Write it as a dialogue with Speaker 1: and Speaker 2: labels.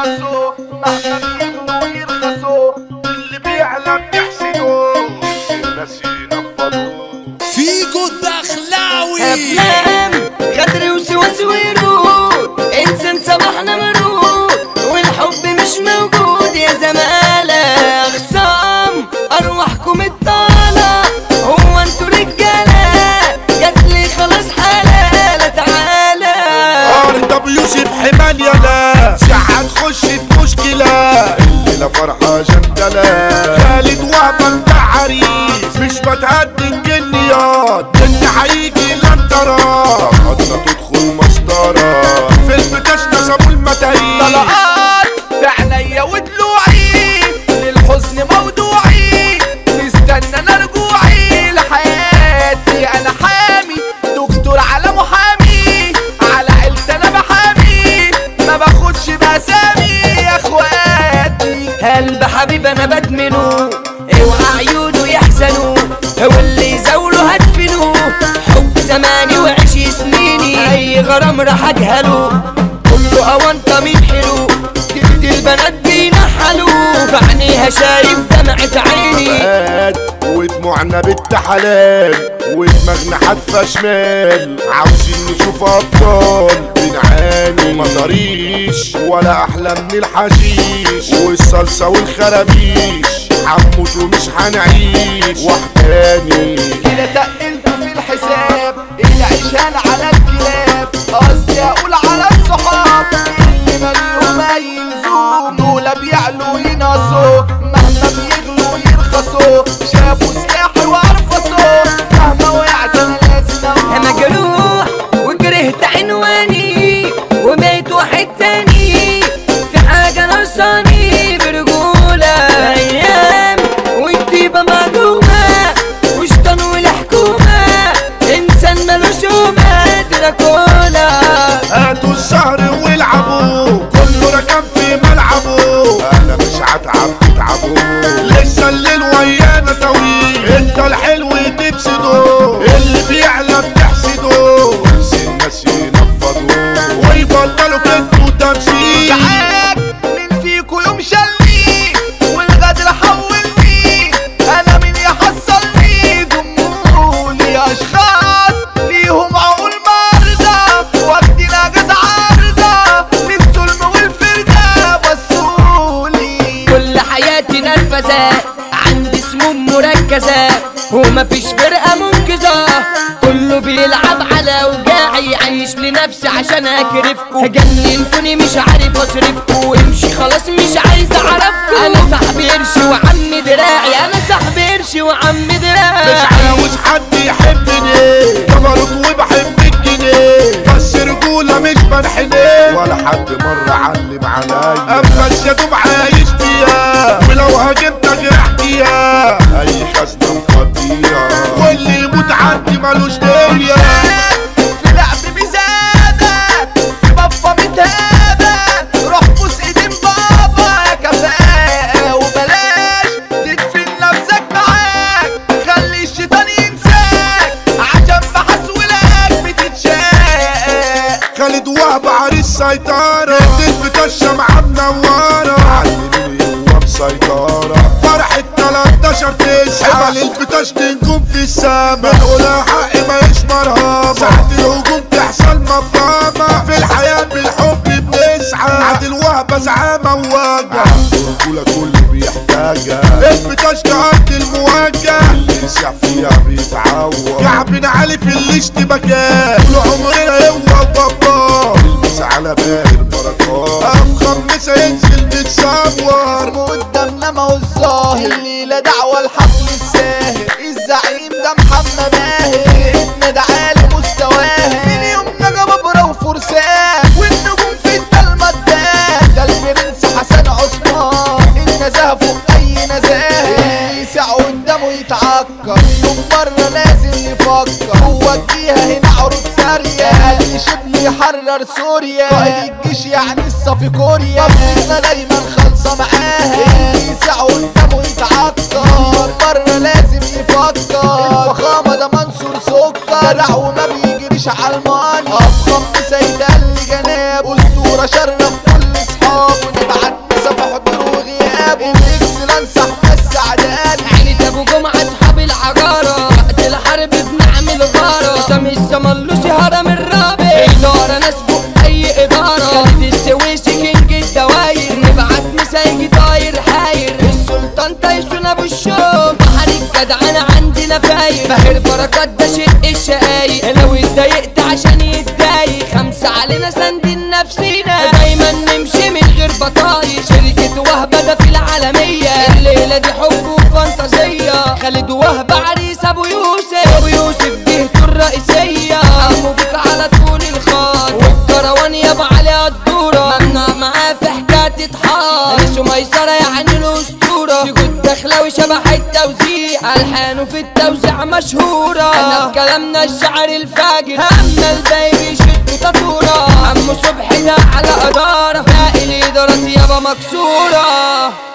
Speaker 1: ينقصوا مهما بيغلوا يرخصوا
Speaker 2: اللي بيعلم يحسدوا الناس ينفضوا
Speaker 3: فيجو الدخلاوي
Speaker 4: افلام غدر وسواس ورود انسان سمحنا مرود والحب مش موجود يا زمالة خصام ارواحكم الطالة هو انتوا رجالة جاتلي خلاص حلالة تعالى
Speaker 2: ارض يوسف حمال يلا ساعة تخش في مشكلة الليلة فرحة جندلة خالد وهبة بتاع عريس مش بتهدد جنيات اللي هيجي لن ترى حضنا تدخل مسطرة فيلم تشنا سابوا المتاهيل
Speaker 1: طلقات في عينيا ودلوعي للحزن موضوعي مستنى انا رجوعي لحياتي انا حامي دكتور على محامي على عيلتي انا بحامي ما باخدش باسامي يا اخواتي
Speaker 4: قلب حبيب انا بدمنه اوعى عيونه يحزنوا هو اللي يزاوله هدفنه حب زماني وعشي سنيني اي غرام راح اجهله كله اوانطه مين حلو تلت البنات بينحلوا في عينيها شايف دمعة عيني
Speaker 2: فؤاد ودموعنا بنت حلال ودماغنا حادفة شمال عاوزين نشوف ابطال بنعاني مطاريش ولا احلى من الحشيش والصلصة والخرابيش حموت ومش هنعيش وحداني
Speaker 1: كده تقلت في الحساب العشان على الكلاب قصدي اقول على الصحاب اللي مالهم اي لزوم دول بيعلوا ينقصوا مهما بيغلوا يرخصوا شافوا سلاحي وارفصوا مهما وقعت انا لازم أقوم.
Speaker 4: انا جروح وكرهت عنواني وبقيت واحد تاني في حاجة ناقصاني برجولة ايام والطيبة معدومة وشطان والحكومة انسان ملوش قومة دراكولا
Speaker 2: هاتوا السهر والعبوا كله ركب في ملعبه انا مش هتعب تتعبوا لسه الليل ويانا طويل انت الحلو تفسده اللي بيعلى بتحسده نفس الناس ينفضوا ويبطلوا كذب وتمثيل
Speaker 1: تعاك مين فيكو يوم شلني والغدر حولني انا مين يحصلني دمولي اشخاص ليهم عقول مرضى واخدين اجازة عارضة للظلم والفردة بصولي
Speaker 4: كل حياتي نرفزة عندي سموم مركزة ومفيش فرقة منقذة كله بيلعب على وجاعي عايش لنفسي عشان اكرفكو جننتوني مش عارف اصرفكو امشي خلاص مش عايز اعرفكو انا صاحبي قرش وعم دراعي انا صاحبي قرش وعم
Speaker 2: مش
Speaker 4: دراعي
Speaker 2: عاوز حد يحبني جبروت وبحب الجنيه بس رجولة مش بنحني ولا حد مرة علم عليا انفس يا دوب عايش فيها ولو هاجمتك ريحتيها اي خزنة مفضيها واللي يموت عندي ملوش دنيا
Speaker 1: في لعب بزادة في بفة متهابة روح بوس ايدين بابا يا كفاءة وبلاش تدفن نفسك معاك خلي الشيطان ينساك عشان بحسولك بتتشاق
Speaker 2: خالد وهب عريس سيطرة اديت بتشة مع منورة علمني هو مسيطرة فرحة 13 تسعة حمل البتاش نجوم في السما بنقولها حق ما يشمرها ساعة الهجوم تحصل مفرمة في الحياة بالحب بنسعى عادل وهبة زعامة ووجع الرجولة كله بيحتاجها البتاش تقضي المواجهة اللي يسع فيها بيتعور كعبنا عالي في الاشتباكات طول عمرنا هو وبابا المس على باقي البركات افخم مسا ينزل متصور
Speaker 1: قدامنا ما هو الظاهر الليلة دعوة الحفل الساهر الزعيم ده محمد باهر ابن ده عالي مستواه من يومنا جبابرة وفرسان والنجوم في الضلمة الدان ده البرنس حسن عثمان النزاهة فوق أي نزاهة يسع قدامه يتعكر يوم مرة لازم يفكر هو الجهة هنا عروض سارية قال شبل يحرر سوريا قائد الجيش يعني الصفي كوريا مبنى دايما خالصة معاها يسع قدامه يتعكر يوم مرة لازم يفكر الفخامة ده منصور سكر جدع وما بيجريش على الماني أفخم سيد اللي جناب أسطورة شرف كل أصحابه نبعت
Speaker 4: بهر بركات ده شق الشقايق لو اتضايقت عشان يتضايق خمسة علينا ساندين نفسينا دايما نمشي من غير بطايق شركة وهبة ده في العالمية الليلة دي حب وفانتازية خالد وهبة عريس ابو يوسف ابو يوسف جهته الرئيسية عمو بيك على طول الخط والكروان يابا عليها الدورة ممنوع معاه في حكاية تتحار انسو ميسرة يعني الاسطورة جود دخلاوي شبح التوزيع الحانه في التوزيع مشهورة انا بكلامنا الشعر الفاجر اما الباقي بيشد تطورة عمو صبحي ده على ادارة باقي الادارات يابا مكسورة